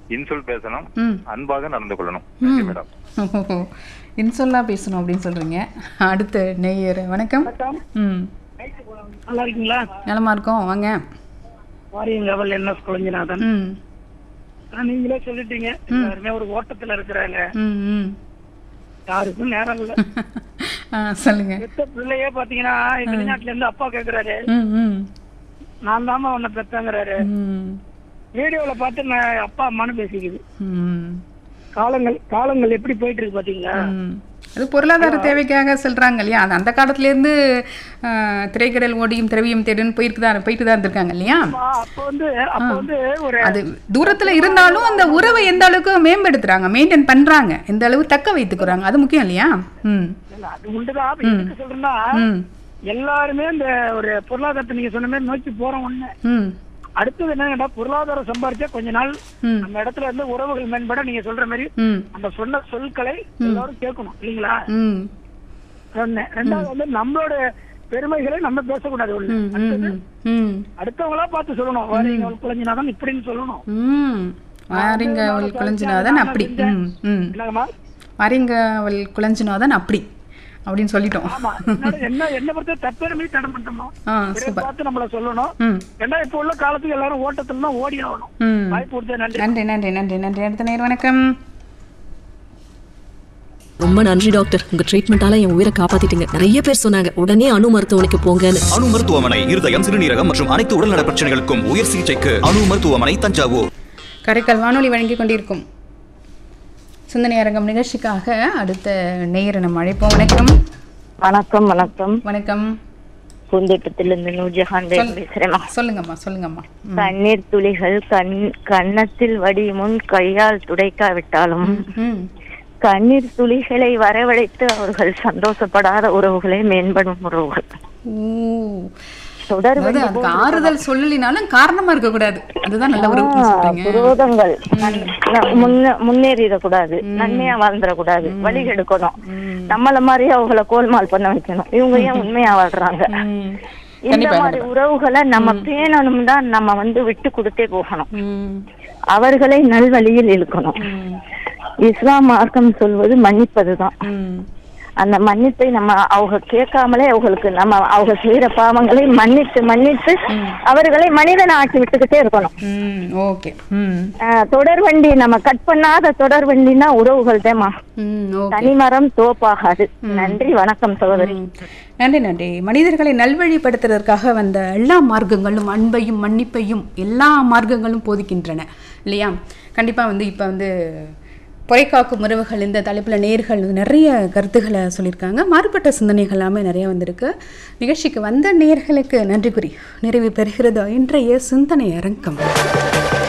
இன்சொல் பேசணும் ம் அன்பாக நடந்து கொள்ளணும் நன்றி மேடம் ஓஹோ இன்சொல்லா பேசணும் அப்படின்னு சொல்றீங்க அடுத்த நேயர் வணக்கம் ம் நல்லா இருக்கீங்களா நலமா இருக்கோம் வாங்க வாரியங்கவல் என் எஸ் குழஞ்சிநாதன் ம் ஆ, நீங்களே சொல்லிட்டீங்க எல்லாருமே ஒரு ஓட்டத்துல இருக்கிறாங்க ம் ம் யாருக்கும் நேரம் இல்ல ஆ சொல்லுங்க பெத்த பிள்ளையே பாத்தீங்கன்னா வெளிநாட்டுல இருந்து அப்பா கேக்குறாரு ம் ம் நான் தாமா உன்னை பெத்தங்கிறாரு ம் வீடியோல பார்த்து நான் அப்பா அம்மான்னு பேசிக்குது ம் காலங்கள் காலங்கள் எப்படி போயிட்டு இருக்கு பாத்தீங்களா ம். அது பொருளாதார தேவைக்காக சொல்றாங்க இல்லையா அது அந்த காலத்துல இருந்து ஆ, திரைக்கடல் ஓடியும் திரவியம் தேடுன்னு போயிருக்கு தான் போயிட்டு தான் இருந்திருக்காங்க இல்லையா ஆமா, அப்ப வந்து அப்ப வந்து ஒரு அது தூரத்துல இருந்தாலும் அந்த உறவை எந்த அளவுக்கு மேம்படுத்துறாங்க மெயின்டைன் பண்றாங்க எந்த அளவு தக்க வைத்துக்கிறாங்க அது முக்கியம் இல்லையா ம் இல்ல, அது உண்டுதான் அப்ப எதுக்கு சொல்றேன்னா ம் எல்லாருமே இந்த ஒரு பொருளாதாரத்தை நீங்க சொன்ன மாதிரி நோக்கி போறோம் ஒண்ணு ம் அடுத்தது என்னன்னா பொருளாதாரம் சம்பாரிச்சா கொஞ்ச நாள் ம் அந்த இடத்துல இருந்து உறவுகள் மேம்பட நீங்க சொல்ற மாதிரி ம் அந்த சொன்ன சொற்களை எல்லாரும் கேட்கணும் இல்லைங்களா ம் ஒண்ணு ரெண்டாவது வந்து நம்மளோட பெருமைகளை நம்ம பேசக்கூடாது ஒண்ணு ம் ம் ம் ம் அடுத்தவங்களா பார்த்து சொல்லணும் வாரியங்க குழஞ்சினாதான் இப்படின்னு சொல்லணும் ம் வாரிங்க அவள் குழஞ்சினாதான் அப்படி ம் ம் என்னங்கம்மா வாரிங்க அவள் குழஞ்சினாதான் அப்படி அப்படின்னு சொல்லிட்டோம் ஆமா என்னோட என்ன என்ன பொறுத்த தற்பெருமை தடம் பண்ணணும் ஆ இதை சூப்பர் பார்த்து நம்மள சொல்லணும் ம் ஏன்னா இப்ப உள்ள காலத்துக்கு எல்லாரும் ஓட்டத்துல தான் ஓடி ஆகணும் ம் வாய்ப்பு கொடுத்த நன்றி நன்றி நன்றி நன்றி நன்றி அடுத்த நேரம் வணக்கம் ரொம்ப நன்றி டாக்டர் உங்க ட்ரீட்மெண்டால என் உயிரை காப்பாத்திட்டீங்க நிறைய பேர் சொன்னாங்க உடனே அணு மருத்துவமனைக்கு போங்கன்னு அணு மருத்துவமனை இருதயம் சிறுநீரகம் மற்றும் அனைத்து உடல்நல பிரச்சனைகளுக்கும் உயர் சிகிச்சைக்கு அணு மருத்துவமனை தஞ்சாவூர் கரைக்கல் வானொலி வழங்கி கொண்டிருக்கும் சிந்தனை அரங்கம் நிகழ்ச்சிக்காக அடுத்த நேயரை நம்ம அழைப்போம் வணக்கம் வணக்கம் வணக்கம் வணக்கம் பூந்தோட்டத்திலிருந்து நூர்ஜஹான் சொல்- பேசுறேம்மா சொல்லுங்கம்மா சொல்லுங்கம்மா ம். கண்ணீர் துளிகள் கண் கன்னத்தில் வடி முன் கையால் துடைக்காவிட்டாலும் ம் கண்ணீர் துளிகளை வரவழைத்து அவர்கள் சந்தோஷப்படாத உறவுகளே மேம்படும் உறவுகள் ஓ தொடர் அதாவது அதுக்கு ஆறுதல் சொல்லலினாலும் காரணமா இருக்க கூடாது அதுதான் நல்ல உறவுன்னு சொல்றீங்க புரோதங்கள் முன்னேறிடக்கூடாது நன்மையா வாழ்ந்துடக்கூடாது வழி எடுக்கணும் நம்மள மாதிரி அவங்கள கோல்மால் பண்ண வைக்கணும் இவங்க ஏன் உண்மையா வாழ்றாங்க ம். இந்த கண்டிப்பா, மாதிரி உறவுகளை நம்ம பேணணும் தான் நம்ம வந்து விட்டு கொடுத்தே போகணும் ம். அவர்களை நல்வழியில் இழுக்கணும் ம். இஸ்லாம் மார்க்கம் சொல்வது மன்னிப்பதுதான் ம். அந்த மன்னிப்பை நம்ம அவங்க கேட்காமலே அவங்களுக்கு நம்ம அவங்க செய்யற பாவங்களை மன்னித்து மன்னித்து அவர்களை மனிதனை ஆக்கி விட்டுக்கிட்டே இருக்கணும் ம். ஓகே ம். ஆஹ் தொடர் வண்டி நம்ம கட் பண்ணாத தொடர் வண்டினா உறவுகள் தேமா ம். ஓகே தனிமரம் தோப்பாகாது நன்றி வணக்கம் சகோதரி ம். நன்றி நன்றி மனிதர்களை நல்வழிப்படுத்துவதற்காக வந்த எல்லா மார்க்கங்களும் அன்பையும் மன்னிப்பையும் எல்லா மார்க்கங்களும் போதிக்கின்றன இல்லையா கண்டிப்பாக வந்து இப்போ வந்து பொறைக்காக்கும் உறவுகள் இந்த தலைப்பில் நேர்கள் நிறைய கருத்துக்களை சொல்லியிருக்காங்க மாறுபட்ட சிந்தனைகள் எல்லாமே நிறைய வந்திருக்கு நிகழ்ச்சிக்கு வந்த நேர்களுக்கு நன்றி கூறி நிறைவு பெறுகிறது இன்றைய சிந்தனை அரங்கம்